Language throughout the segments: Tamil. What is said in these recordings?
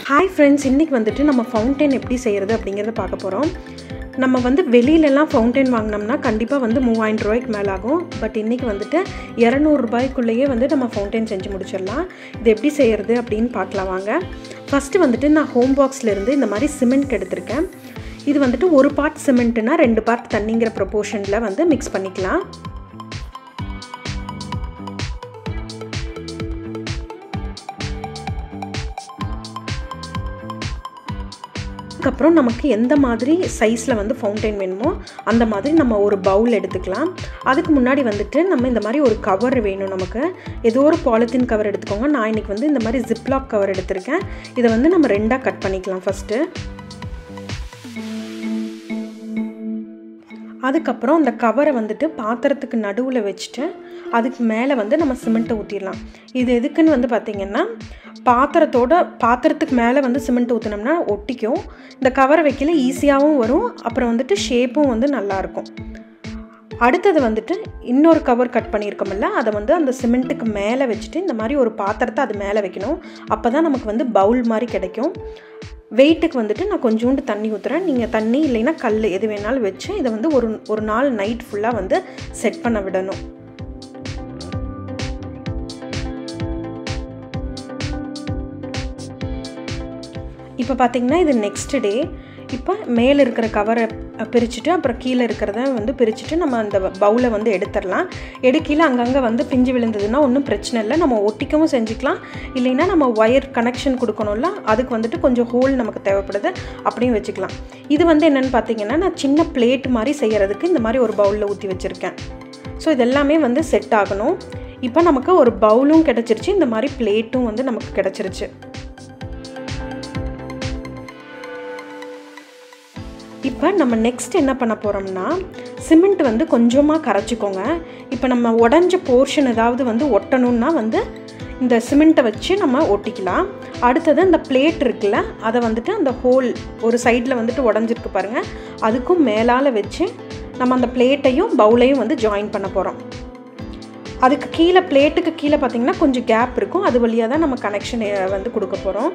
ஹாய் ஃப்ரெண்ட்ஸ் இன்றைக்கி வந்துட்டு நம்ம ஃபவுண்டைன் எப்படி செய்கிறது அப்படிங்கிறத பார்க்க போகிறோம் நம்ம வந்து வெளியிலலாம் ஃபவுண்டைன் வாங்கினோம்னா கண்டிப்பாக வந்து மூவாயிரம் ரூபாய்க்கு மேலே ஆகும் பட் இன்றைக்கி வந்துட்டு இரநூறுபாய்க்குள்ளேயே வந்து நம்ம ஃபவுண்டைன் செஞ்சு முடிச்சிடலாம் இது எப்படி செய்கிறது அப்படின்னு பார்க்கலாம் வாங்க ஃபஸ்ட்டு வந்துட்டு நான் ஹோம் பாக்ஸ்லேருந்து இந்த மாதிரி சிமெண்ட் எடுத்திருக்கேன் இது வந்துட்டு ஒரு பார்ட் சிமெண்ட்டுனா ரெண்டு பார்ட் தண்ணிங்கிற ப்ரொப்போர்ஷனில் வந்து மிக்ஸ் பண்ணிக்கலாம் அதுக்கப்புறம் நமக்கு எந்த மாதிரி சைஸில் வந்து ஃபவுண்டைன் வேணுமோ அந்த மாதிரி நம்ம ஒரு பவுல் எடுத்துக்கலாம் அதுக்கு முன்னாடி வந்துட்டு நம்ம இந்த மாதிரி ஒரு கவர் வேணும் நமக்கு ஏதோ ஒரு பாலித்தீன் கவர் எடுத்துக்கோங்க நான் இன்றைக்கி வந்து இந்த மாதிரி ஜிப்லாக் கவர் எடுத்திருக்கேன் இதை வந்து நம்ம ரெண்டாக கட் பண்ணிக்கலாம் ஃபஸ்ட்டு அதுக்கப்புறம் அந்த கவரை வந்துட்டு பாத்திரத்துக்கு நடுவில் வச்சுட்டு அதுக்கு மேலே வந்து நம்ம சிமெண்ட்டை ஊற்றிடலாம் இது எதுக்குன்னு வந்து பார்த்திங்கன்னா பாத்திரத்தோட பாத்திரத்துக்கு மேலே வந்து சிமெண்ட் ஊற்றினோம்னா ஒட்டிக்கும் இந்த கவரை வைக்கல ஈஸியாகவும் வரும் அப்புறம் வந்துட்டு ஷேப்பும் வந்து நல்லாயிருக்கும் அடுத்தது வந்துட்டு இன்னொரு கவர் கட் பண்ணியிருக்கோம்ல அதை வந்து அந்த சிமெண்ட்டுக்கு மேலே வச்சுட்டு இந்த மாதிரி ஒரு பாத்திரத்தை அது மேலே வைக்கணும் அப்போ தான் நமக்கு வந்து பவுல் மாதிரி கிடைக்கும் வெயிட்டுக்கு வந்துட்டு நான் கொஞ்சோண்டு தண்ணி ஊற்றுறேன் நீங்கள் தண்ணி இல்லைன்னா கல் எது வேணாலும் வச்சு இதை வந்து ஒரு ஒரு நாள் நைட் ஃபுல்லாக வந்து செட் பண்ண விடணும் இப்போ பார்த்தீங்கன்னா இது நெக்ஸ்ட் டே இப்போ மேலே இருக்கிற கவரை பிரிச்சுட்டு அப்புறம் கீழே இருக்கிறத வந்து பிரிச்சுட்டு நம்ம அந்த பவுலை வந்து எடுத்துடலாம் எடுக்கையில் அங்கங்கே வந்து பிஞ்சு விழுந்ததுன்னா ஒன்றும் பிரச்சனை இல்லை நம்ம ஒட்டிக்கவும் செஞ்சுக்கலாம் இல்லைன்னா நம்ம ஒயர் கனெக்ஷன் கொடுக்கணும்ல அதுக்கு வந்துட்டு கொஞ்சம் ஹோல் நமக்கு தேவைப்படுது அப்படியும் வச்சுக்கலாம் இது வந்து என்னென்னு பார்த்தீங்கன்னா நான் சின்ன பிளேட் மாதிரி செய்கிறதுக்கு இந்த மாதிரி ஒரு பவுலில் ஊற்றி வச்சுருக்கேன் ஸோ இது எல்லாமே வந்து செட் ஆகணும் இப்போ நமக்கு ஒரு பவுலும் கிடச்சிருச்சு இந்த மாதிரி பிளேட்டும் வந்து நமக்கு கிடச்சிருச்சு இப்போ நம்ம நெக்ஸ்ட் என்ன பண்ண போகிறோம்னா சிமெண்ட் வந்து கொஞ்சமாக கரைச்சிக்கோங்க இப்போ நம்ம உடஞ்ச போர்ஷன் ஏதாவது வந்து ஒட்டணும்னா வந்து இந்த சிமெண்ட்டை வச்சு நம்ம ஒட்டிக்கலாம் அடுத்தது அந்த பிளேட் இருக்குல்ல அதை வந்துட்டு அந்த ஹோல் ஒரு சைடில் வந்துட்டு உடஞ்சிருக்கு பாருங்கள் அதுக்கும் மேலால் வச்சு நம்ம அந்த பிளேட்டையும் பவுலையும் வந்து ஜாயின் பண்ண போகிறோம் அதுக்கு கீழே பிளேட்டுக்கு கீழே பார்த்திங்கன்னா கொஞ்சம் கேப் இருக்கும் அது வழியாக தான் நம்ம கனெக்ஷன் வந்து கொடுக்க போகிறோம்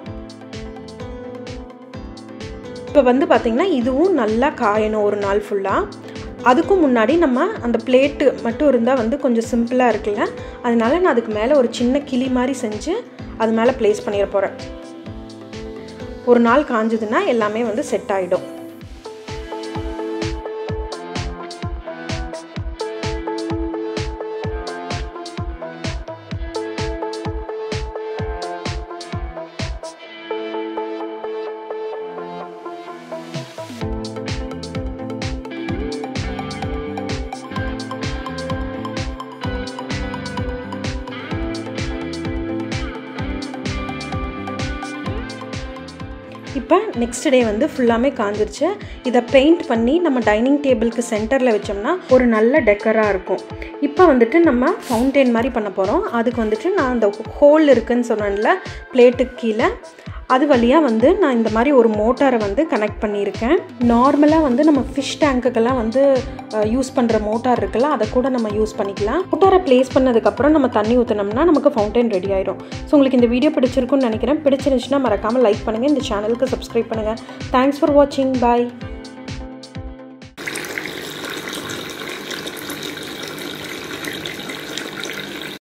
இப்போ வந்து பார்த்திங்கன்னா இதுவும் நல்லா காயணும் ஒரு நாள் ஃபுல்லாக அதுக்கும் முன்னாடி நம்ம அந்த பிளேட்டு மட்டும் இருந்தால் வந்து கொஞ்சம் சிம்பிளாக இருக்குல்ல அதனால நான் அதுக்கு மேலே ஒரு சின்ன கிளி மாதிரி செஞ்சு அது மேலே ப்ளேஸ் பண்ணிட போகிறேன் ஒரு நாள் காஞ்சதுன்னா எல்லாமே வந்து செட் ஆகிடும் இப்போ நெக்ஸ்ட் டே வந்து ஃபுல்லாமே காஞ்சிருச்சு இதை பெயிண்ட் பண்ணி நம்ம டைனிங் டேபிளுக்கு சென்டரில் வச்சோம்னா ஒரு நல்ல டெக்கராக இருக்கும் இப்போ வந்துட்டு நம்ம ஃபவுண்டெயின் மாதிரி பண்ண போகிறோம் அதுக்கு வந்துட்டு நான் அந்த ஹோல் இருக்குன்னு சொன்னேன்ல பிளேட்டுக்கு கீழே அது வழியாக வந்து நான் இந்த மாதிரி ஒரு மோட்டாரை வந்து கனெக்ட் பண்ணியிருக்கேன் நார்மலாக வந்து நம்ம ஃபிஷ் டேங்க்குக்கெல்லாம் வந்து யூஸ் பண்ணுற மோட்டார் இருக்குல்ல அதை கூட நம்ம யூஸ் பண்ணிக்கலாம் மோட்டாரை ப்ளேஸ் பண்ணதுக்கப்புறம் நம்ம தண்ணி ஊற்றினோம்னா நமக்கு ஃபவுண்டைன் ரெடி ஆயிடும் ஸோ உங்களுக்கு இந்த வீடியோ பிடிச்சிருக்குன்னு நினைக்கிறேன் பிடிச்சிருந்துச்சுன்னா மறக்காமல் லைக் பண்ணுங்கள் இந்த சேனலுக்கு சப்ஸ்கிரைப் பண்ணுங்கள் தேங்க்ஸ் ஃபார் வாட்சிங் பாய்